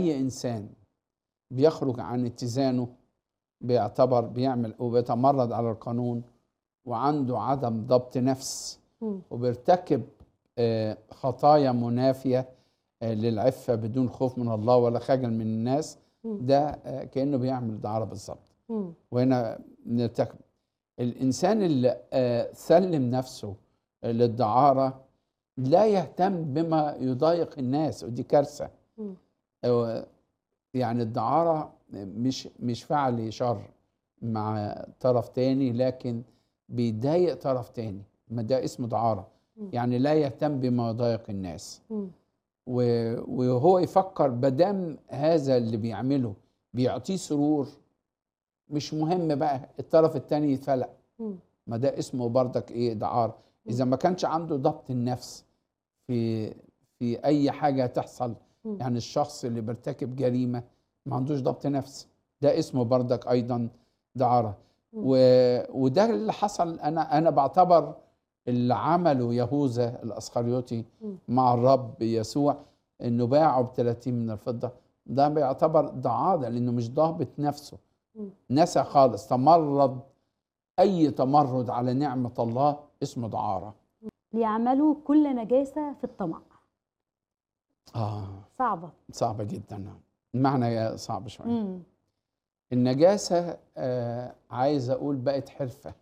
اي انسان بيخرج عن اتزانه بيعتبر بيعمل وبيتمرد على القانون وعنده عدم ضبط نفس مم. وبيرتكب آه، خطايا منافيه آه، للعفه بدون خوف من الله ولا خجل من الناس مم. ده آه، كانه بيعمل دعاره بالظبط مم. وهنا نرتكب الانسان اللي آه، سلم نفسه للدعاره لا يهتم بما يضايق الناس ودي كارثه مم. آه، يعني الدعاره مش مش فعل شر مع طرف تاني لكن بيضايق طرف تاني ما ده اسمه دعاره مم. يعني لا يهتم بما يضايق الناس مم. و- وهو يفكر بدم هذا اللي بيعمله بيعطيه سرور مش مهم بقى الطرف التاني يتفلق مم. ما ده اسمه بردك ايه دعار اذا ما كانش عنده ضبط النفس في في اي حاجه تحصل مم. يعني الشخص اللي بيرتكب جريمه ما عندوش ضبط نفس ده اسمه بردك ايضا دعاره مم. و... وده اللي حصل انا انا بعتبر اللي عمله يهوذا الاسخريوطي مم. مع الرب يسوع انه باعه ب 30 من الفضه ده بيعتبر دعاره لانه مش ضابط نفسه مم. نسى خالص تمرد اي تمرد على نعمه الله اسمه دعاره ليعملوا كل نجاسة في الطمع اه صعبة صعبه جدا المعنى صعب شويه مم. النجاسه آه عايز اقول بقت حرفه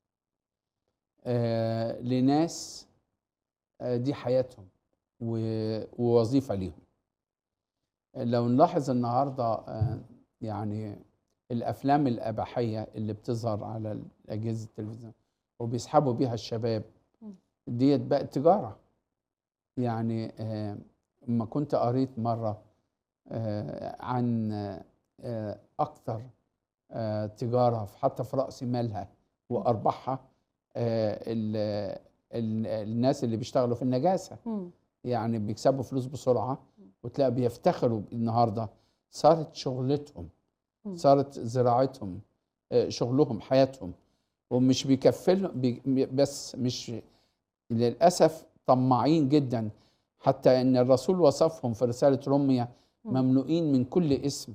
آه لناس آه دي حياتهم و- ووظيفه ليهم لو نلاحظ النهارده آه يعني الافلام الاباحيه اللي بتظهر على اجهزه التلفزيون وبيسحبوا بيها الشباب مم. ديت بقت تجاره يعني آه، لما كنت قريت مره آه، عن آه، اكثر آه، تجاره في- حتى في راس مالها وارباحها آه، ال- ال- الناس اللي بيشتغلوا في النجاسه مم. يعني بيكسبوا فلوس بسرعه وتلاقي بيفتخروا النهارده صارت شغلتهم مم. صارت زراعتهم آه، شغلهم حياتهم ومش بيكفلهم بي بس مش للاسف طماعين جدا حتى ان الرسول وصفهم في رساله روميا مم. ممنوئين من كل اسم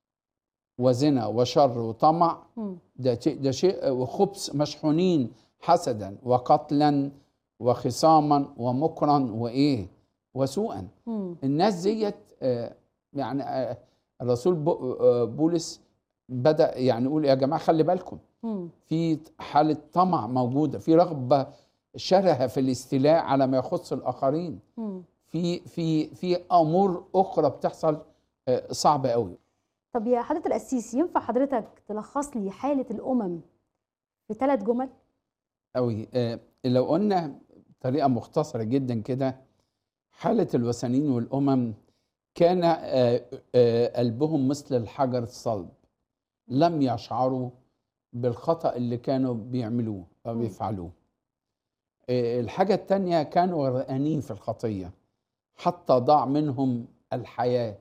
وزنا وشر وطمع مم. ده شيء ده شيء وخبث مشحونين حسدا وقتلا وخصاما ومكرا وايه وسوءا مم. الناس ديت آه، يعني آه، الرسول بو- آه، بولس بدا يعني يقول يا جماعه خلي بالكم مم. في حاله طمع موجوده في رغبه شرهه في الاستيلاء على ما يخص الاخرين مم. في في في امور اخرى بتحصل آه، صعبه قوي طب يا حضرة القسيس ينفع حضرتك تلخص لي حالة الأمم في ثلاث جمل؟ قوي آه، لو قلنا بطريقه مختصره جدا كده حاله الوثنيين والامم كان آه، آه، قلبهم مثل الحجر الصلب لم يشعروا بالخطا اللي كانوا بيعملوه او مم. بيفعلوه آه، الحاجه الثانيه كانوا غرقانين في الخطيه حتى ضاع منهم الحياه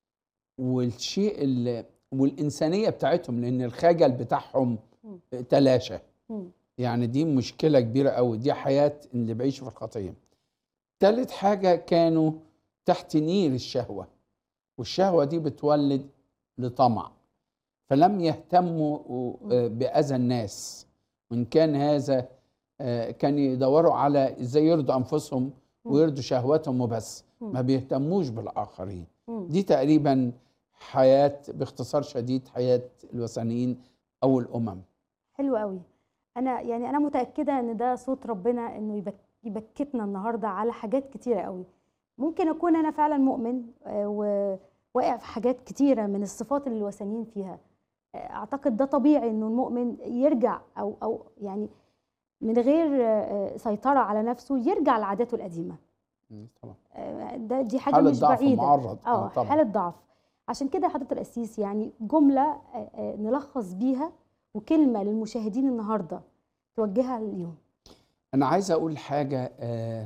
والشيء اللي والانسانيه بتاعتهم لان الخجل بتاعهم مم. تلاشى مم. يعني دي مشكلة كبيرة قوي دي حياة اللي بيعيشوا في الخطية تالت حاجة كانوا تحت نير الشهوة والشهوة دي بتولد لطمع فلم يهتموا آه، بأذى الناس وإن كان هذا آه، كان يدوروا على إزاي يرضوا أنفسهم ويرضوا شهواتهم وبس مم. ما بيهتموش بالآخرين مم. دي تقريبا حياة باختصار شديد حياة الوثنيين أو الأمم حلو قوي انا يعني انا متاكده ان ده صوت ربنا انه يبك يبكتنا النهارده على حاجات كتيره قوي ممكن اكون انا فعلا مؤمن آه، وواقع في حاجات كتيره من الصفات اللي الوثنيين فيها آه، اعتقد ده طبيعي انه المؤمن يرجع او او يعني من غير آه، سيطره على نفسه يرجع لعاداته القديمه طبعا آه، ده دي حاجه حالة مش ضعف بعيده معرض اه طبعا حاله ضعف عشان كده حضره القسيس يعني جمله آه، آه، نلخص بيها وكلمه للمشاهدين النهارده توجهها ليهم أنا عايز أقول حاجة آه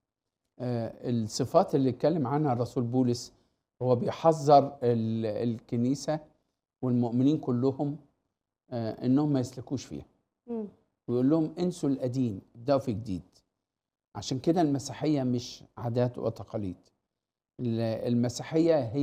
آه الصفات اللي اتكلم عنها الرسول بولس هو بيحذر ال- الكنيسة والمؤمنين كلهم آه إنهم ما يسلكوش فيها مم. ويقول لهم انسوا القديم ابدأوا في جديد عشان كده المسيحية مش عادات وتقاليد ال- المسيحية هي